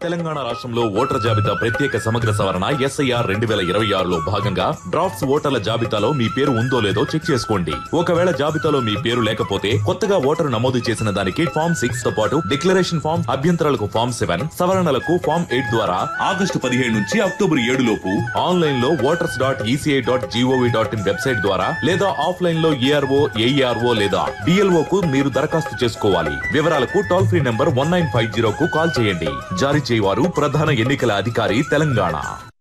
తెలంగాణ రాష్ట్రంలో ఓటర్ జాబితా ప్రత్యేక సమగ్ర సవరణ ఎస్ఐఆర్ రెండు వేల ఇరవై ఆరులో భాగంగా డ్రాఫ్ట్స్ ఓటర్ల జాబితాలో మీ పేరు ఉందో లేదో చెక్ చేసుకోండి ఒకవేళ జాబితాలో మీ పేరు లేకపోతే కొత్తగా ఓటరు నమోదు చేసిన దానికి ఫామ్ సిక్స్ తో పాటు డిక్లరేషన్ ఫామ్ అభ్యంతరాలకు ఫామ్ సెవెన్ సవరణలకు ఫామ్ ఎయిట్ ద్వారా ఆగస్టు పదిహేడు నుంచి అక్టోబర్ ఏడు లోపు ఆన్లైన్ లో voters dot ECI dot G O V dot in website ద్వారా లేదా ఆఫ్లైన్ లో ఏఆర్ఓ ఏఈఆర్ఓ లేదా డిఎల్ఓ కు మీరు దరఖాస్తు చేసుకోవాలి వివరాలకు toll free number one nine five zero కు కాల్ చేయండి జారీ చేయవారు ప్రధాన ఎన్నికల అధికారి తెలంగాణ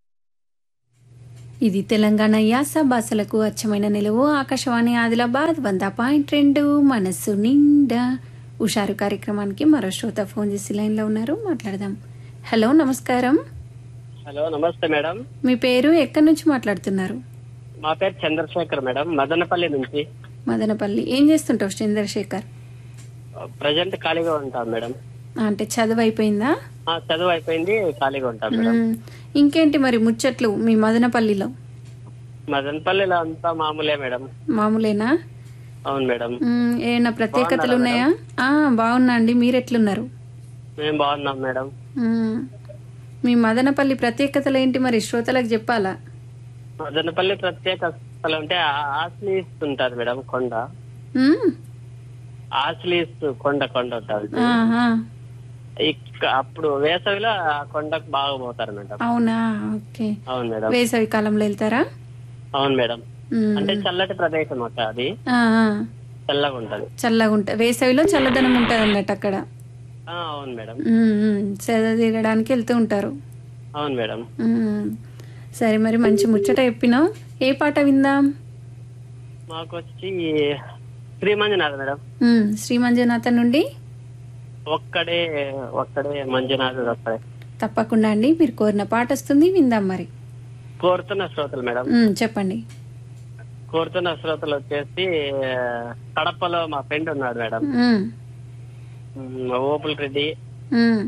ఇది తెలంగాణ యాస భాషలకు అచ్చమైన నిలువు ఆకాశవాణి ఆదిలాబాద్ వంద పాయింట్ రెండు మనస్సు నిండా ఉషారు కార్యక్రమానికి మరో శ్రోత ఫోన్ చేసి లైన్లో ఉన్నారు మాట్లాడదాం హలో నమస్కారం హలో నమస్తే మేడం మీ పేరు ఎక్కడి నుంచి మాట్లాడుతున్నారు మా పేరు చంద్రశేఖర్ మేడం మదనపల్లి నుంచి మదనపల్లి ఏం చేస్తుంటావు చంద్రశేఖర్ ప్రజెంట్ ఖాళీగా ఉంటాం మేడం అంటే చదువు అయిపోయిందా ఆ, చదువు అయిపోయింది ఖాళీగా ఉంటాం మేడం మ్మ్. ఇంకేంటి మరి ముచ్చట్లు మీ మదనపల్లిలో మదనపల్లిలో అంతా మామూలే మేడం మామూలేనా అవును మేడం మ్మ్. ఏమైనా ప్రత్యేకతలు ఉన్నాయా ఆ, బాగున్నా అండి మీరు ఎట్లున్నారు మేము బాగున్నాం మేడం మ్మ్. మీ మదనపల్లి ప్రత్యేకతలు ఏంటి మరి శ్రోతలకు చెప్పాలా మదనపల్లి ప్రత్యేక స్థలం అంటే ఆ- ఆస్లీస్ ఉంటుంది మేడం కొండ మ్మ్. ఆస్లీస్ కొండ కొండ ఉంటుంది ఆహా. ఇక్క అప్పుడు వేసవిలో ఆ కొండకు బాగా పోతారు మేడం అవునా ఓకే అవును మేడం వేసవి కాలంలో వెళ్తారా అవును మేడం మ్మ్. అంటే చల్లటి ప్రదేశం అక్క అది ఆ, ఆ. చల్లగా ఉంటది చల్లగా ఉంటుంది వేసవిలో చల్లదనం ఉంటుంది అన్నట్టు అక్కడ ఆ, అవును మేడం మ్మ్, మ్మ్. సేద తీరడానికి వెళ్తూ ఉంటారు అవును మేడం మ్మ్. సరే మరి మంచి ముచ్చట చెప్పినావు ఏ పాట విందాం మాకు వచ్చి శ్రీ మంజునాథ్ మేడం మ్మ్. శ్రీ మంజునాథ నుండి ఒక్కడే ఒక్కడే మంజునాథుడు ఒక్కడే తప్పకుండా అండి మీరు కోరిన పాట వస్తుంది విందాం మరి కోరుతున్న శ్రోతలు మేడం మ్మ్, చెప్పండి కోరుతున్న శ్రోతలు వచ్చేసి కడపలో మా ఫ్రెండ్ ఉన్నాడు మేడం మ్మ్. ఉమ్, ఓపుల్ రెడ్డి మ్మ్.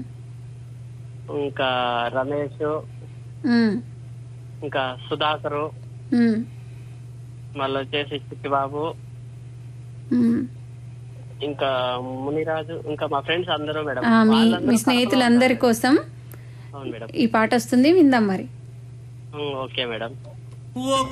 ఇంకా రమేష్ మ్మ్. ఇంకా సుధాకరు మ్మ్. మళ్ళీ వచ్చేసి చిట్టిబాబు మ్మ్. ఇంకా మునిరాజు ఇంకా మా ఫ్రెండ్స్ అందరూ మేడం ఆ, మీ వాళ్ళందరూ మీ స్నేహితులందరి కోసం అవును మేడం ఈ పాట వస్తుంది విందాం మరి ఉమ్, ఓకే మేడం